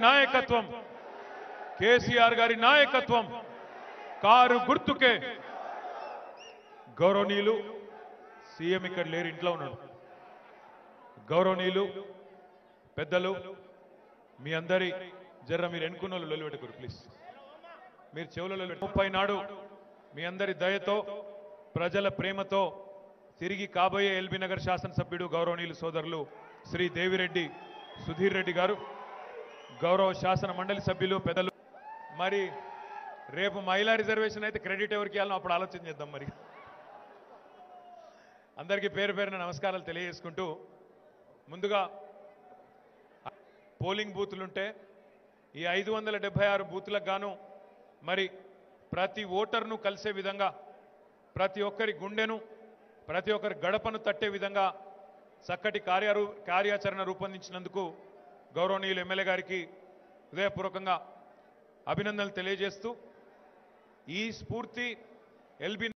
నాయకత్వం కేసీఆర్ గారి నాయకత్వం కారు గుర్తుకే గౌరవనీయులు సీఎం ఇక్కడ లేరు ఇంట్లో ఉన్నాడు గౌరవనీయులు పెద్దలు మీ అందరి జర్ర మీరు ఎన్నుకున్న వాళ్ళు లొల్లి పెట్టుకోరు ప్లీజ్ మీరు చెవులలో లొల్లి- ముప్పై నాడు మీ అందరి దయతో ప్రజల ప్రేమతో తిరిగి కాబోయే ఎల్బీ నగర్ శాసనసభ్యుడు గౌరవనీయులు సోదరులు శ్రీ దేవిరెడ్డి సుధీర్ రెడ్డి గారు గౌరవ శాసన మండలి సభ్యులు పెద్దలు మరి రేపు మహిళా రిజర్వేషన్ అయితే క్రెడిట్ ఎవరికి ఇవ్వాలో అప్పుడు ఆలోచన చేద్దాం మరి అందరికీ పేరు పేరున నమస్కారాలు తెలియజేసుకుంటూ ముందుగా పోలింగ్ బూతులుంటే ఈ ఐదు వందల డెబ్బై ఆరు బూతులకు గాను మరి ప్రతి ఓటర్ను కలిసే విధంగా ప్రతి ఒక్కరి గుండెను ప్రతి ఒక్కరి గడపను తట్టే విధంగా చక్కటి కార్యారు కార్యాచరణ రూపొందించినందుకు గౌరవనీయులు ఎమ్మెల్యే గారికి హృదయపూర్వకంగా అభినందనలు తెలియజేస్తూ ఈ స్ఫూర్తి ఎల్బీ